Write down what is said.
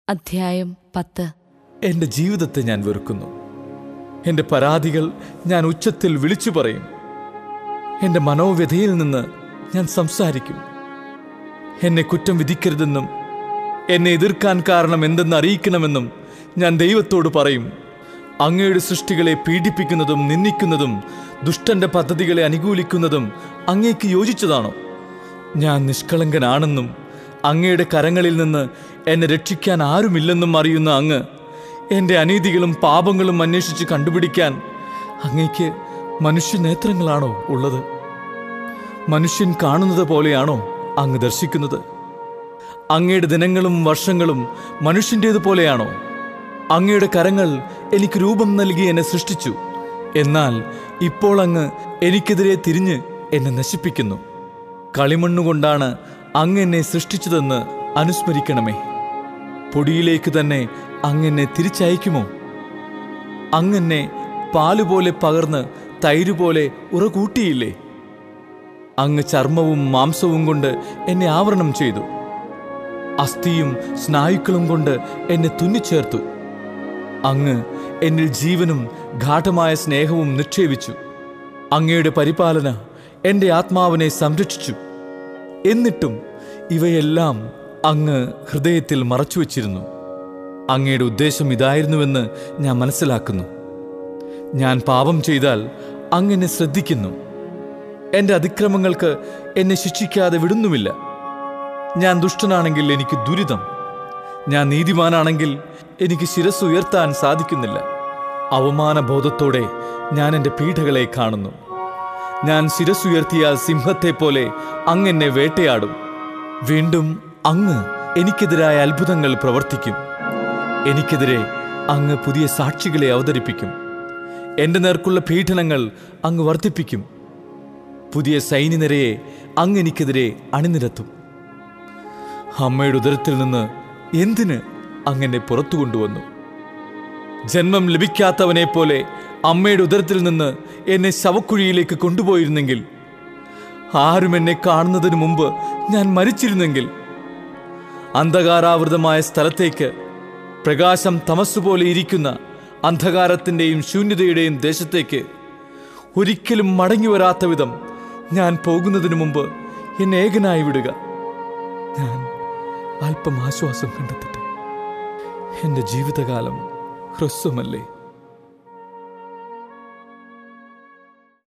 അധ്യായം പത്ത് എൻ്റെ ജീവിതത്തെ ഞാൻ വെറുക്കുന്നു എൻ്റെ പരാതികൾ ഞാൻ ഉച്ചത്തിൽ വിളിച്ചു പറയും എൻ്റെ മനോവ്യഥയിൽ നിന്ന് ഞാൻ സംസാരിക്കും എന്നെ കുറ്റം വിധിക്കരുതെന്നും എന്നെ എതിർക്കാൻ കാരണം എന്തെന്ന് അറിയിക്കണമെന്നും ഞാൻ ദൈവത്തോട് പറയും അങ്ങയുടെ സൃഷ്ടികളെ പീഡിപ്പിക്കുന്നതും നിന്ദിക്കുന്നതും ദുഷ്ടന്റെ പദ്ധതികളെ അനുകൂലിക്കുന്നതും അങ്ങേക്ക് യോജിച്ചതാണോ ഞാൻ നിഷ്കളങ്കനാണെന്നും അങ്ങയുടെ കരങ്ങളിൽ നിന്ന് എന്നെ രക്ഷിക്കാൻ ആരുമില്ലെന്നും അറിയുന്ന അങ്ങ് എൻ്റെ അനീതികളും പാപങ്ങളും അന്വേഷിച്ച് കണ്ടുപിടിക്കാൻ അങ്ങേക്ക് മനുഷ്യനേത്രങ്ങളാണോ ഉള്ളത് മനുഷ്യൻ കാണുന്നത് പോലെയാണോ അങ്ങ് ദർശിക്കുന്നത് അങ്ങയുടെ ദിനങ്ങളും വർഷങ്ങളും മനുഷ്യൻ്റേത് പോലെയാണോ അങ്ങയുടെ കരങ്ങൾ എനിക്ക് രൂപം നൽകി എന്നെ സൃഷ്ടിച്ചു എന്നാൽ ഇപ്പോൾ അങ്ങ് എനിക്കെതിരെ തിരിഞ്ഞ് എന്നെ നശിപ്പിക്കുന്നു കളിമണ്ണുകൊണ്ടാണ് അങ്ങ് എന്നെ സൃഷ്ടിച്ചതെന്ന് അനുസ്മരിക്കണമേ പൊടിയിലേക്ക് തന്നെ അങ്ങെന്നെ തിരിച്ചയക്കുമോ അങ്ങെന്നെ പാലുപോലെ പകർന്ന് തൈരുപോലെ ഉറകൂട്ടിയില്ലേ അങ്ങ് ചർമ്മവും മാംസവും കൊണ്ട് എന്നെ ആവരണം ചെയ്തു അസ്ഥിയും സ്നായുക്കളും കൊണ്ട് എന്നെ തുന്നിച്ചേർത്തു അങ്ങ് എന്നിൽ ജീവനും ഗാഠമായ സ്നേഹവും നിക്ഷേപിച്ചു അങ്ങയുടെ പരിപാലന എൻ്റെ ആത്മാവിനെ സംരക്ഷിച്ചു എന്നിട്ടും ഇവയെല്ലാം അങ്ങ് ഹൃദയത്തിൽ മറച്ചുവെച്ചിരുന്നു അങ്ങയുടെ ഉദ്ദേശം ഇതായിരുന്നുവെന്ന് ഞാൻ മനസ്സിലാക്കുന്നു ഞാൻ പാപം ചെയ്താൽ അങ്ങനെ ശ്രദ്ധിക്കുന്നു എൻ്റെ അതിക്രമങ്ങൾക്ക് എന്നെ ശിക്ഷിക്കാതെ വിടുന്നുമില്ല ഞാൻ ദുഷ്ടനാണെങ്കിൽ എനിക്ക് ദുരിതം ഞാൻ നീതിമാനാണെങ്കിൽ എനിക്ക് ശിരസ് ഉയർത്താൻ സാധിക്കുന്നില്ല അവമാനബോധത്തോടെ ഞാൻ എൻ്റെ പീഡകളെ കാണുന്നു ഞാൻ ശിരസുയർത്തിയാൽ സിംഹത്തെ പോലെ അങ്ങെന്നെ വേട്ടയാടും വീണ്ടും അങ്ങ് എനിക്കെതിരായ അത്ഭുതങ്ങൾ പ്രവർത്തിക്കും എനിക്കെതിരെ അങ്ങ് പുതിയ സാക്ഷികളെ അവതരിപ്പിക്കും എൻ്റെ നേർക്കുള്ള പീഡനങ്ങൾ അങ്ങ് വർദ്ധിപ്പിക്കും പുതിയ സൈന്യനിരയെ അങ്ങ് എനിക്കെതിരെ അണിനിരത്തും അമ്മയുടെ ഉദരത്തിൽ നിന്ന് എന്തിന് അങ്ങനെ പുറത്തു കൊണ്ടുവന്നു ജന്മം ലഭിക്കാത്തവനെ പോലെ അമ്മയുടെ ഉദരത്തിൽ നിന്ന് എന്നെ ശവക്കുഴിയിലേക്ക് കൊണ്ടുപോയിരുന്നെങ്കിൽ ആരും എന്നെ കാണുന്നതിന് മുമ്പ് ഞാൻ മരിച്ചിരുന്നെങ്കിൽ അന്ധകാരാവൃതമായ സ്ഥലത്തേക്ക് പ്രകാശം തമസ്സുപോലെ ഇരിക്കുന്ന അന്ധകാരത്തിൻ്റെയും ശൂന്യതയുടെയും ദേശത്തേക്ക് ഒരിക്കലും മടങ്ങി വരാത്ത വിധം ഞാൻ പോകുന്നതിനു മുമ്പ് എന്നെ ഏകനായി വിടുക ഞാൻ അല്പം ആശ്വാസം കണ്ടെത്തട്ടെ എൻ്റെ ജീവിതകാലം ഹ്രസ്വമല്ലേ